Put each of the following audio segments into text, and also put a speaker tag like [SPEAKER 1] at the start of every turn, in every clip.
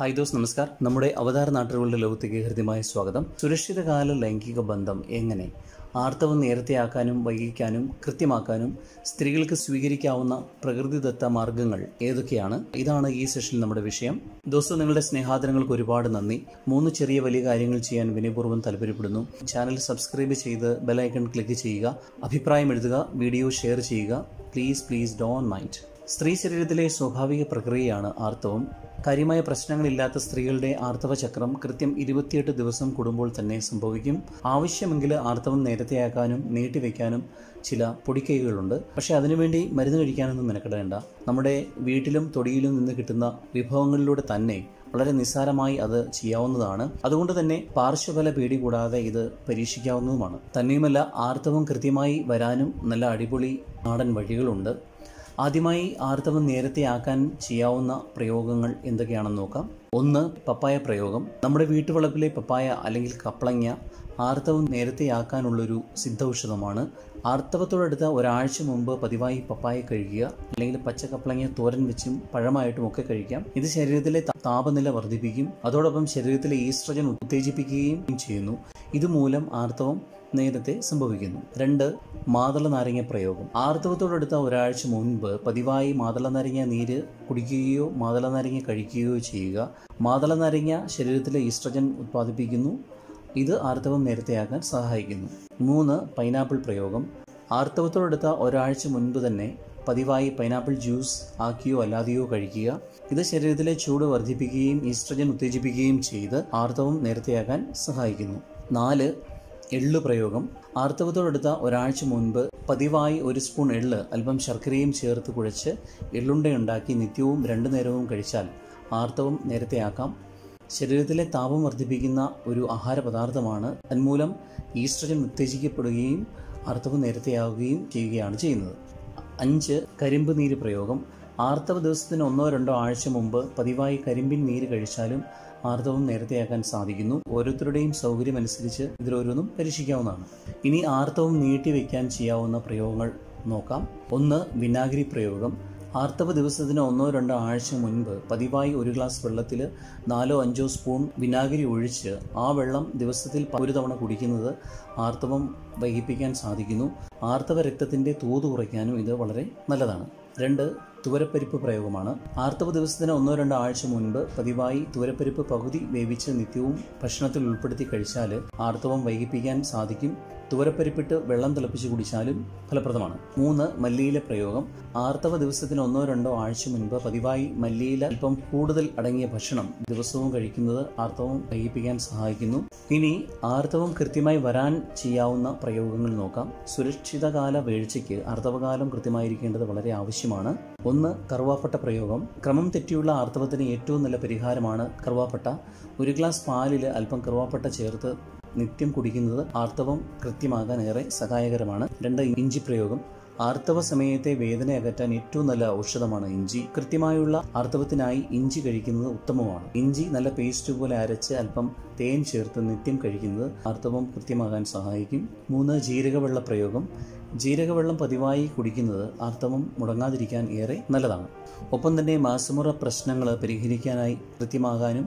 [SPEAKER 1] hi those നമസ്കാർ നമ്മുടെ അവതാര നാട്ടുകളുടെ ലോകത്തേക്ക് ഹൃദ്യമായ സ്വാഗതം സുരക്ഷിതകാല ലൈംഗിക ബന്ധം എങ്ങനെ ആർത്തവം നേരത്തെയാക്കാനും വൈകിക്കാനും കൃത്യമാക്കാനും സ്ത്രീകൾക്ക് സ്വീകരിക്കാവുന്ന പ്രകൃതിദത്ത മാർഗങ്ങൾ ഏതൊക്കെയാണ് ഇതാണ് ഈ സെഷനിൽ നമ്മുടെ വിഷയം ദോസ്തോ നിങ്ങളുടെ സ്നേഹാദരങ്ങൾക്ക് ഒരുപാട് നന്ദി മൂന്ന് ചെറിയ വലിയ കാര്യങ്ങൾ ചെയ്യാൻ വിനയപൂർവ്വം താല്പര്യപ്പെടുന്നു ചാനൽ സബ്സ്ക്രൈബ് ചെയ്ത് ബെലൈക്കൺ ക്ലിക്ക് ചെയ്യുക അഭിപ്രായം എഴുതുക വീഡിയോ ഷെയർ ചെയ്യുക പ്ലീസ് പ്ലീസ് ഡോൺ മൈൻഡ് സ്ത്രീ ശരീരത്തിലെ സ്വാഭാവിക പ്രക്രിയയാണ് ആർത്തവം കാര്യമായ പ്രശ്നങ്ങളില്ലാത്ത സ്ത്രീകളുടെ ആർത്തവ ചക്രം കൃത്യം ഇരുപത്തിയെട്ട് ദിവസം കൂടുമ്പോൾ തന്നെ സംഭവിക്കും ആവശ്യമെങ്കിൽ ആർത്തവം നേരത്തെയാക്കാനും നീട്ടിവെക്കാനും ചില പൊടിക്കൈകളുണ്ട് പക്ഷേ അതിനുവേണ്ടി മരുന്ന് കഴിക്കാനൊന്നും മെനക്കെടേണ്ട നമ്മുടെ വീട്ടിലും തൊടിയിലും നിന്ന് കിട്ടുന്ന വിഭവങ്ങളിലൂടെ തന്നെ വളരെ നിസ്സാരമായി അത് ചെയ്യാവുന്നതാണ് അതുകൊണ്ട് തന്നെ പാർശ്വഫല പേടി കൂടാതെ ഇത് പരീക്ഷിക്കാവുന്നതുമാണ് തന്നെയുമല്ല ആർത്തവം കൃത്യമായി വരാനും നല്ല അടിപൊളി നാടൻ വഴികളുണ്ട് ആദ്യമായി ആർത്തവം നേരത്തെ ആക്കാൻ ചെയ്യാവുന്ന പ്രയോഗങ്ങൾ എന്തൊക്കെയാണെന്ന് നോക്കാം ഒന്ന് പപ്പായ പ്രയോഗം നമ്മുടെ വീട്ടുവളപ്പിലെ പപ്പായ അല്ലെങ്കിൽ കപ്ലങ്ങ ആർത്തവം നേരത്തെ ആക്കാനുള്ളൊരു സിദ്ധ ഔഷധമാണ് ആർത്തവത്തോടടുത്ത ഒരാഴ്ച മുമ്പ് പതിവായി പപ്പായ കഴിക്കുക അല്ലെങ്കിൽ പച്ച കപ്ലങ്ങ തോരൻ വെച്ചും പഴമായിട്ടും ഒക്കെ കഴിക്കാം ഇത് ശരീരത്തിലെ ത- താപനില വർദ്ധിപ്പിക്കും അതോടൊപ്പം ശരീരത്തിലെ ഈസ്ട്രജൻ ഉത്തേജിപ്പിക്കുകയും ചെയ്യുന്നു ഇതുമൂലം ആർത്തവം നേരത്തെ സംഭവിക്കുന്നു രണ്ട് മാതള നാരങ്ങ പ്രയോഗം ആർത്തവത്തോടടുത്ത ഒരാഴ്ച മുൻപ് പതിവായി മാതള നാരങ്ങ നീര് കുടിക്കുകയോ മാതള നാരങ്ങ കഴിക്കുകയോ ചെയ്യുക മാതള നാരങ്ങ ശരീരത്തിലെ ഈസ്ട്രജൻ ഉത്പാദിപ്പിക്കുന്നു ഇത് ആർത്തവം നേരത്തെയാക്കാൻ സഹായിക്കുന്നു മൂന്ന് പൈനാപ്പിൾ പ്രയോഗം ആർത്തവത്തോടടുത്ത ഒരാഴ്ച മുൻപ് തന്നെ പതിവായി പൈനാപ്പിൾ ജ്യൂസ് ആക്കിയോ അല്ലാതെയോ കഴിക്കുക ഇത് ശരീരത്തിലെ ചൂട് വർദ്ധിപ്പിക്കുകയും ഈസ്ട്രജൻ ഉത്തേജിപ്പിക്കുകയും ചെയ്ത് ആർത്തവം നേരത്തെയാക്കാൻ സഹായിക്കുന്നു നാല് എള്ള് പ്രയോഗം ആർത്തവത്തോടടുത്ത ഒരാഴ്ച മുൻപ് പതിവായി ഒരു സ്പൂൺ എള്ള് അല്പം ശർക്കരയും ചേർത്ത് കുഴച്ച് എള്ളുണ്ടയുണ്ടാക്കി നിത്യവും രണ്ടു നേരവും കഴിച്ചാൽ ആർത്തവം നേരത്തെയാക്കാം ശരീരത്തിലെ താപം വർദ്ധിപ്പിക്കുന്ന ഒരു ആഹാര പദാർത്ഥമാണ് തന്മൂലം ഈസ്ട്രജൻ ഉത്തേജിക്കപ്പെടുകയും ആർത്തവം നേരത്തെയാവുകയും ചെയ്യുകയാണ് ചെയ്യുന്നത് അഞ്ച് കരിമ്പ് നീര് പ്രയോഗം ആർത്തവ ദിവസത്തിന് ഒന്നോ രണ്ടോ ആഴ്ച മുമ്പ് പതിവായി കരിമ്പിൻ നീര് കഴിച്ചാലും ആർത്തവം നേരത്തെയാക്കാൻ സാധിക്കുന്നു ഓരോരുത്തരുടെയും സൗകര്യമനുസരിച്ച് ഇതിലോരോന്നും പരീക്ഷിക്കാവുന്നതാണ് ഇനി ആർത്തവം നീട്ടിവെക്കാൻ ചെയ്യാവുന്ന പ്രയോഗങ്ങൾ നോക്കാം ഒന്ന് വിനാഗിരി പ്രയോഗം ആർത്തവ ദിവസത്തിന് ഒന്നോ രണ്ടോ ആഴ്ച മുൻപ് പതിവായി ഒരു ഗ്ലാസ് വെള്ളത്തിൽ നാലോ അഞ്ചോ സ്പൂൺ വിനാഗിരി ഒഴിച്ച് ആ വെള്ളം ദിവസത്തിൽ ഒരു തവണ കുടിക്കുന്നത് ആർത്തവം വൈകിപ്പിക്കാൻ സാധിക്കുന്നു ആർത്തവ രക്തത്തിൻ്റെ തോത് കുറയ്ക്കാനും ഇത് വളരെ നല്ലതാണ് രണ്ട് തുവരപ്പരിപ്പ് പ്രയോഗമാണ് ആർത്തവ ദിവസത്തിന് ഒന്നോ രണ്ടോ ആഴ്ച മുൻപ് പതിവായി തുവരപ്പരിപ്പ് പകുതി വേവിച്ച് നിത്യവും ഭക്ഷണത്തിൽ ഉൾപ്പെടുത്തി കഴിച്ചാൽ ആർത്തവം വൈകിപ്പിക്കാൻ സാധിക്കും തുവരപ്പരിപ്പിട്ട് വെള്ളം തിളപ്പിച്ച് കുടിച്ചാലും ഫലപ്രദമാണ് മൂന്ന് മല്ലിയില പ്രയോഗം ആർത്തവ ദിവസത്തിന് ഒന്നോ രണ്ടോ ആഴ്ച മുൻപ് പതിവായി മല്ലിയില അല്പം കൂടുതൽ അടങ്ങിയ ഭക്ഷണം ദിവസവും കഴിക്കുന്നത് ആർത്തവം വൈകിപ്പിക്കാൻ സഹായിക്കുന്നു ഇനി ആർത്തവം കൃത്യമായി വരാൻ ചെയ്യാവുന്ന പ്രയോഗങ്ങൾ നോക്കാം സുരക്ഷിതകാല വീഴ്ചയ്ക്ക് ആർത്തവകാലം കൃത്യമായിരിക്കേണ്ടത് വളരെ ആവശ്യമാണ് ഒന്ന് കറുവാപ്പട്ട പ്രയോഗം ക്രമം തെറ്റിയുള്ള ആർത്തവത്തിന് ഏറ്റവും നല്ല പരിഹാരമാണ് കറുവാപ്പട്ട ഒരു ഗ്ലാസ് പാലിൽ അല്പം കറുവാപ്പട്ട ചേർത്ത് നിത്യം കുടിക്കുന്നത് ആർത്തവം കൃത്യമാകാൻ ഏറെ സഹായകരമാണ് രണ്ട് ഇഞ്ചി പ്രയോഗം ആർത്തവ സമയത്തെ വേദന അകറ്റാൻ ഏറ്റവും നല്ല ഔഷധമാണ് ഇഞ്ചി കൃത്യമായുള്ള ആർത്തവത്തിനായി ഇഞ്ചി കഴിക്കുന്നത് ഉത്തമമാണ് ഇഞ്ചി നല്ല പേസ്റ്റ് പോലെ അരച്ച് അല്പം തേൻ ചേർത്ത് നിത്യം കഴിക്കുന്നത് ആർത്തവം കൃത്യമാകാൻ സഹായിക്കും മൂന്ന് ജീരകവെള്ള പ്രയോഗം ജീരകവെള്ളം പതിവായി കുടിക്കുന്നത് ആർത്തവം മുടങ്ങാതിരിക്കാൻ ഏറെ നല്ലതാണ് ഒപ്പം തന്നെ മാസമുറ പ്രശ്നങ്ങൾ പരിഹരിക്കാനായി കൃത്യമാകാനും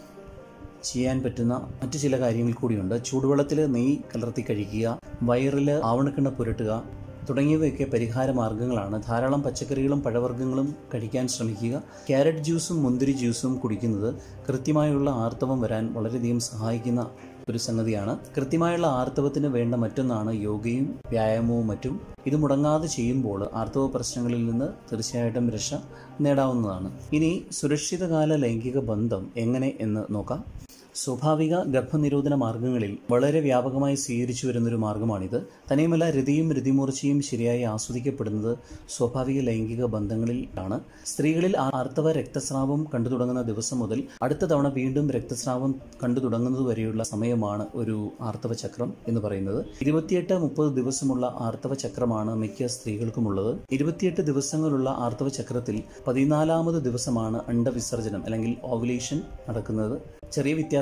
[SPEAKER 1] ചെയ്യാൻ പറ്റുന്ന മറ്റു ചില കാര്യങ്ങൾ കൂടിയുണ്ട് ചൂടുവെള്ളത്തിൽ നെയ്യ് കലർത്തി കഴിക്കുക വയറിൽ ആവണക്കിണ്ണ പുരട്ടുക തുടങ്ങിയവയൊക്കെ പരിഹാര മാർഗങ്ങളാണ് ധാരാളം പച്ചക്കറികളും പഴവർഗ്ഗങ്ങളും കഴിക്കാൻ ശ്രമിക്കുക ക്യാരറ്റ് ജ്യൂസും മുന്തിരി ജ്യൂസും കുടിക്കുന്നത് കൃത്യമായുള്ള ആർത്തവം വരാൻ വളരെയധികം സഹായിക്കുന്ന ഒരു സംഗതിയാണ് കൃത്യമായുള്ള ആർത്തവത്തിന് വേണ്ട മറ്റൊന്നാണ് യോഗയും വ്യായാമവും മറ്റും ഇത് മുടങ്ങാതെ ചെയ്യുമ്പോൾ ആർത്തവ പ്രശ്നങ്ങളിൽ നിന്ന് തീർച്ചയായിട്ടും രക്ഷ നേടാവുന്നതാണ് ഇനി സുരക്ഷിതകാല ലൈംഗിക ബന്ധം എങ്ങനെ എന്ന് നോക്കാം സ്വാഭാവിക ഗർഭനിരോധന മാർഗങ്ങളിൽ വളരെ വ്യാപകമായി സ്വീകരിച്ചു വരുന്നൊരു മാർഗമാണിത് തന്നെയുമല്ല രതിയും രതിമൂർച്ചയും ശരിയായി ആസ്വദിക്കപ്പെടുന്നത് സ്വാഭാവിക ലൈംഗിക ബന്ധങ്ങളിലാണ് സ്ത്രീകളിൽ ആർത്തവ രക്തസ്രാവം കണ്ടു തുടങ്ങുന്ന ദിവസം മുതൽ അടുത്ത തവണ വീണ്ടും രക്തസ്രാവം കണ്ടു തുടങ്ങുന്നത് വരെയുള്ള സമയമാണ് ഒരു ആർത്തവ ചക്രം എന്ന് പറയുന്നത് ഇരുപത്തിയെട്ട് മുപ്പത് ദിവസമുള്ള ആർത്തവ ചക്രമാണ് മിക്ക സ്ത്രീകൾക്കുമുള്ളത് ഇരുപത്തിയെട്ട് ദിവസങ്ങളുള്ള ആർത്തവ ചക്രത്തിൽ പതിനാലാമത് ദിവസമാണ് അണ്ടവിസർജനം അല്ലെങ്കിൽ ഓവുലേഷൻ നടക്കുന്നത് ചെറിയ വ്യത്യാസം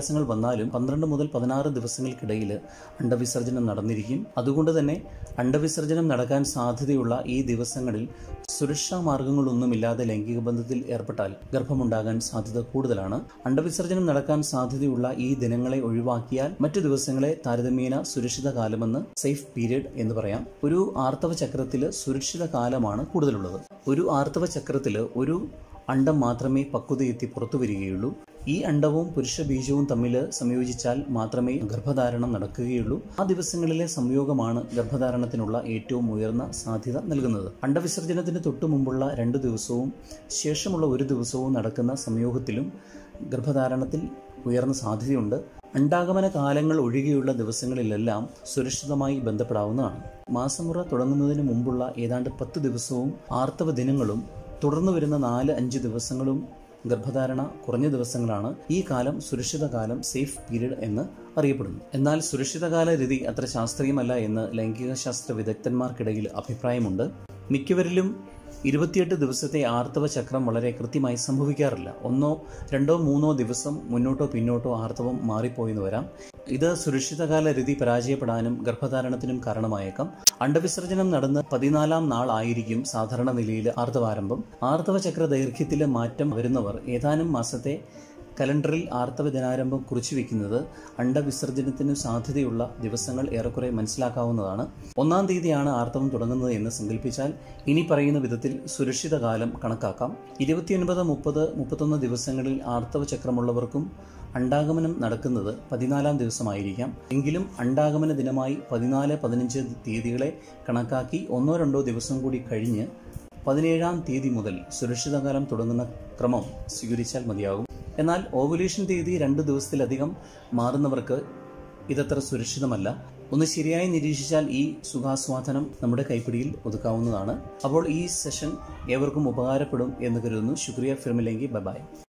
[SPEAKER 1] വ്യത്യാസങ്ങൾ വന്നാലും പന്ത്രണ്ട് മുതൽ പതിനാറ് ദിവസങ്ങൾക്കിടയിൽ അണ്ടവിസർജനം നടന്നിരിക്കും അതുകൊണ്ട് തന്നെ അണ്ടവിസർജനം നടക്കാൻ സാധ്യതയുള്ള ഈ ദിവസങ്ങളിൽ സുരക്ഷാ മാർഗങ്ങളൊന്നുമില്ലാതെ ലൈംഗിക ബന്ധത്തിൽ ഏർപ്പെട്ടാൽ ഗർഭമുണ്ടാകാൻ സാധ്യത കൂടുതലാണ് അണ്ടവിസർജനം നടക്കാൻ സാധ്യതയുള്ള ഈ ദിനങ്ങളെ ഒഴിവാക്കിയാൽ മറ്റു ദിവസങ്ങളെ താരതമ്യേന സുരക്ഷിത കാലമെന്ന് സേഫ് പീരിയഡ് എന്ന് പറയാം ഒരു ആർത്തവ ചക്രത്തിൽ സുരക്ഷിത കാലമാണ് കൂടുതലുള്ളത് ഒരു ആർത്തവ ചക്രത്തിൽ ഒരു അണ്ടം മാത്രമേ പക്വതയെത്തി പുറത്തു വരികയുള്ളൂ ഈ അണ്ടവും പുരുഷ ബീജവും തമ്മിൽ സംയോജിച്ചാൽ മാത്രമേ ഗർഭധാരണം നടക്കുകയുള്ളൂ ആ ദിവസങ്ങളിലെ സംയോഗമാണ് ഗർഭധാരണത്തിനുള്ള ഏറ്റവും ഉയർന്ന സാധ്യത നൽകുന്നത് അണ്ടവിസർജനത്തിന് തൊട്ടു മുമ്പുള്ള രണ്ട് ദിവസവും ശേഷമുള്ള ഒരു ദിവസവും നടക്കുന്ന സംയോഗത്തിലും ഗർഭധാരണത്തിൽ ഉയർന്ന സാധ്യതയുണ്ട് അണ്ടാഗമന കാലങ്ങൾ ഒഴികെയുള്ള ദിവസങ്ങളിലെല്ലാം സുരക്ഷിതമായി ബന്ധപ്പെടാവുന്നതാണ് മാസമുറ തുടങ്ങുന്നതിന് മുമ്പുള്ള ഏതാണ്ട് പത്ത് ദിവസവും ആർത്തവ ദിനങ്ങളും തുടർന്നു വരുന്ന നാല് അഞ്ച് ദിവസങ്ങളും ഗർഭധാരണ കുറഞ്ഞ ദിവസങ്ങളാണ് ഈ കാലം സുരക്ഷിത കാലം സേഫ് പീരീഡ് എന്ന് അറിയപ്പെടുന്നു എന്നാൽ സുരക്ഷിതകാല രീതി അത്ര ശാസ്ത്രീയമല്ല എന്ന് ലൈംഗിക ശാസ്ത്ര വിദഗ്ധന്മാർക്കിടയിൽ അഭിപ്രായമുണ്ട് മിക്കവരിലും ഇരുപത്തിയെട്ട് ദിവസത്തെ ആർത്തവ ചക്രം വളരെ കൃത്യമായി സംഭവിക്കാറില്ല ഒന്നോ രണ്ടോ മൂന്നോ ദിവസം മുന്നോട്ടോ പിന്നോട്ടോ ആർത്തവം മാറിപ്പോയെന്ന് വരാം ഇത് സുരക്ഷിതകാല രീതി പരാജയപ്പെടാനും ഗർഭധാരണത്തിനും കാരണമായേക്കാം അണ്ടവിസർജനം നടന്ന് പതിനാലാം നാൾ ആയിരിക്കും സാധാരണ നിലയിൽ ആർത്തവാരംഭം ആർത്തവ ചക്ര ദൈർഘ്യത്തിൽ മാറ്റം വരുന്നവർ ഏതാനും മാസത്തെ കലണ്ടറിൽ ആർത്തവ ദിനാരംഭം കുറിച്ചു വെക്കുന്നത് അണ്ടവിസർജനത്തിന് സാധ്യതയുള്ള ദിവസങ്ങൾ ഏറെക്കുറെ മനസ്സിലാക്കാവുന്നതാണ് ഒന്നാം തീയതിയാണ് ആർത്തവം തുടങ്ങുന്നത് എന്ന് സങ്കല്പിച്ചാൽ ഇനി പറയുന്ന വിധത്തിൽ സുരക്ഷിത കാലം കണക്കാക്കാം ഇരുപത്തിയൊൻപത് മുപ്പത് മുപ്പത്തൊന്ന് ദിവസങ്ങളിൽ ആർത്തവ ചക്രമുള്ളവർക്കും അണ്ടാഗമനം നടക്കുന്നത് പതിനാലാം ദിവസമായിരിക്കാം എങ്കിലും അണ്ടാഗമന ദിനമായി പതിനാല് പതിനഞ്ച് തീയതികളെ കണക്കാക്കി ഒന്നോ രണ്ടോ ദിവസം കൂടി കഴിഞ്ഞ് പതിനേഴാം തീയതി മുതൽ സുരക്ഷിതകാലം തുടങ്ങുന്ന ക്രമം സ്വീകരിച്ചാൽ മതിയാകും എന്നാൽ ഓവുലേഷൻ തീയതി രണ്ട് ദിവസത്തിലധികം മാറുന്നവർക്ക് ഇതത്ര സുരക്ഷിതമല്ല ഒന്ന് ശരിയായി നിരീക്ഷിച്ചാൽ ഈ സുഖാസ്വാദനം നമ്മുടെ കൈപ്പിടിയിൽ ഒതുക്കാവുന്നതാണ് അപ്പോൾ ഈ സെഷൻ ഏവർക്കും ഉപകാരപ്പെടും എന്ന് കരുതുന്നു ശുക്രിയ ഫിർമിലെങ്കി ബൈ ബൈ